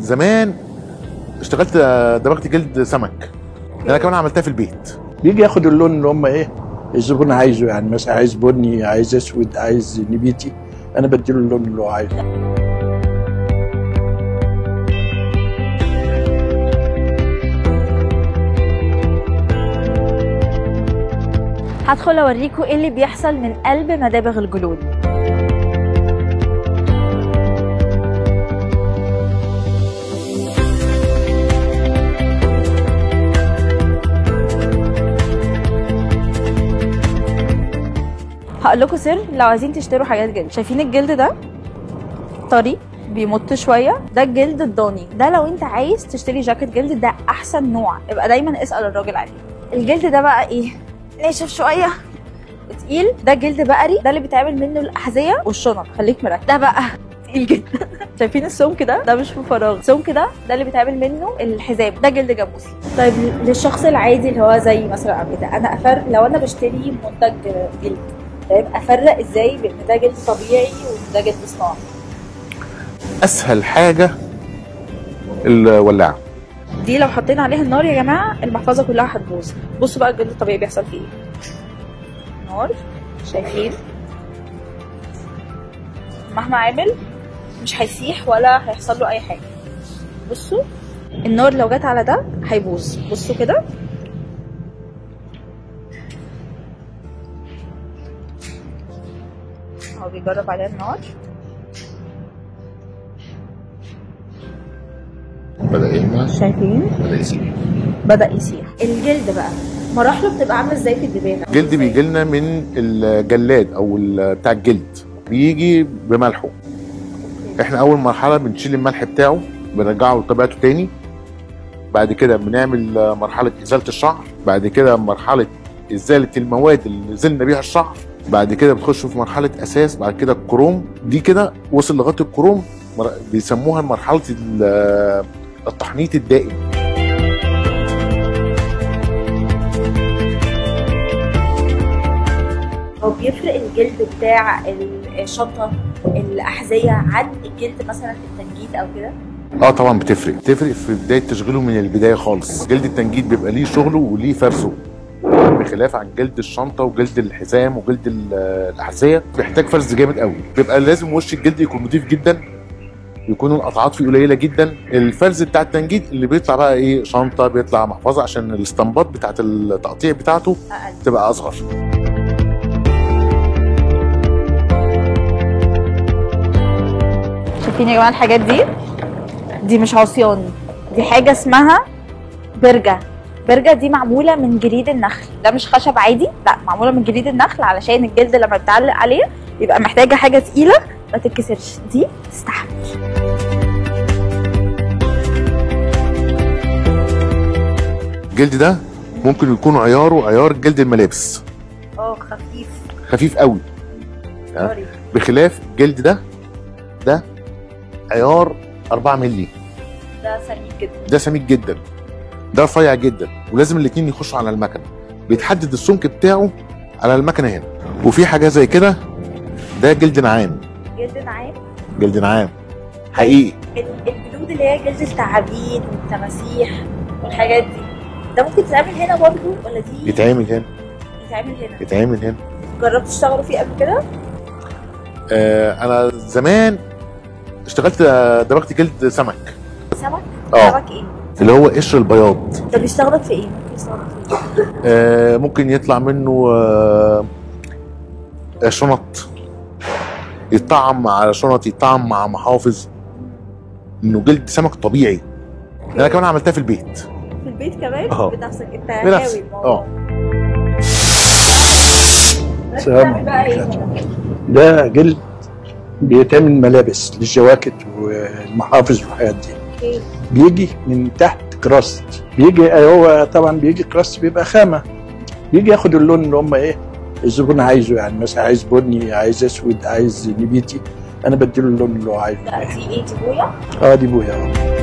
زمان اشتغلت دبغت جلد سمك انا كمان عملتها في البيت بيجي ياخد اللون اللي هم ايه الزبون عايزه يعني مثلا عايز بني عايز اسود عايز نبيتي انا بديله اللون اللي هو عايزه هدخل اوريكم ايه اللي بيحصل من قلب مدابغ الجلود هقول لكم سر لو عايزين تشتروا حاجات جلد شايفين الجلد ده طري بيمط شويه ده الجلد الضاني ده لو انت عايز تشتري جاكيت جلد ده احسن نوع يبقى دايما اسال الراجل عليه الجلد ده بقى ايه ناشف شويه تقيل ده جلد بقري ده اللي بيتعمل منه الاحذيه والشنط خليك مركز ده بقى تقيل جدا شايفين السمك ده ده مش من فراغ السمك ده ده اللي بيتعمل منه الحزام ده جلد جاموسي طيب للشخص العادي اللي هو زي مثلا قبل كده انا افرق لو انا بشتري منتج جلد طيب افرق ازاي بين ده جلد طبيعي وده جلد صناعي اسهل حاجه الولاعه دي لو حطينا عليها النار يا جماعه المحفظه كلها هتبوظ بصوا بقى الجلد الطبيعي بيحصل فيه ايه نار شايفين مهما عامل مش هيسيح ولا هيحصل له اي حاجه بصوا النار لو جت على ده هيبوظ بصوا كده هو بيجرب عليها النار بدا يهمل شايفين بدا يسيب بدا يسيح الجلد بقى مراحله بتبقى عامله ازاي في الدبانه الجلد بيجي لنا من الجلاد او ال- بتاع الجلد بيجي بملحه احنا اول مرحله بنشيل الملح بتاعه بنرجعه لطبيعته تاني بعد كده بنعمل مرحله ازاله الشعر بعد كده مرحله ازاله المواد اللي نزلنا بيها الشعر بعد كده بتخش في مرحله اساس بعد كده الكروم دي كده وصل لغايه الكروم مر- بيسموها مرحله ال- التحنيط الدائم هو بيفرق الجلد بتاع الشنطه الاحذيه عن الجلد مثلا في التنجيد او كده اه طبعا بتفرق بتفرق في بدايه تشغيله من البدايه خالص جلد التنجيد بيبقى ليه شغله وليه فرزه بخلاف عن جلد الشنطه وجلد الحزام وجلد ال- الاحذيه بيحتاج فرز جامد قوي بيبقى لازم وش الجلد يكون نضيف جدا يكون القطعات فيه قليله جدا الفرز بتاع التنجيد اللي بيطلع بقى ايه شنطه بيطلع محفظه عشان الاستنباط بتاعت التقطيع بتاعته اقل تبقى اصغر شايفين يا جماعه الحاجات دي دي مش عصيان دي حاجه اسمها برجه برجه دي معموله من جريد النخل ده مش خشب عادي لا معموله من جريد النخل علشان الجلد لما بتعلق عليه يبقى محتاجه حاجه تقيله ما تتكسرش دي تستحمل الجلد ده ممكن يكون عياره عيار جلد الملابس اه خفيف خفيف قوي ها؟ طري. بخلاف الجلد ده ده عيار 4 مللي ده سميك جدا ده سميك جدا ده رفيع جدا ولازم الاثنين يخشوا على المكنه بيتحدد السمك بتاعه على المكنه هنا وفي حاجه زي كده ده جلد نعام جلد نعام جلد نعام حقيقي ال- الجلود اللي هي جلد التعابين والتماسيح والحاجات دي ده ممكن تتعمل هنا برضه ولا دي يتعمل هنا يتعمل هنا يتعمل هنا جربتوا تشتغلوا فيه قبل كده؟ آه انا زمان اشتغلت آه، دبغت جلد سمك سمك؟ اه. سمك ايه؟ اللي هو قشر البياض ده بيستخدم في ايه؟ ممكن يستخدم في ايه؟ آه ممكن يطلع منه آه شنط يطعم على شنط يطعم مع محافظ انه جلد سمك طبيعي انا كمان عملتها في البيت في البيت كمان؟ اه. بنفسك انت بنفسي. هاوي الموضوع اه. بس سلام بتعمل بقى ايه؟ ده جلد بيتعمل ملابس للجواكت والمحافظ والحاجات دي اوكي بيجي من تحت كراست بيجي هو طبعا بيجي كراست بيبقى خامه بيجي ياخد اللون اللي هم ايه الزبون عايزه يعني مثلا عايز بني عايز اسود عايز نبيتي انا بديله اللون اللي هو عايزه لا دي ايه دي بويا؟ اه دي بويا اه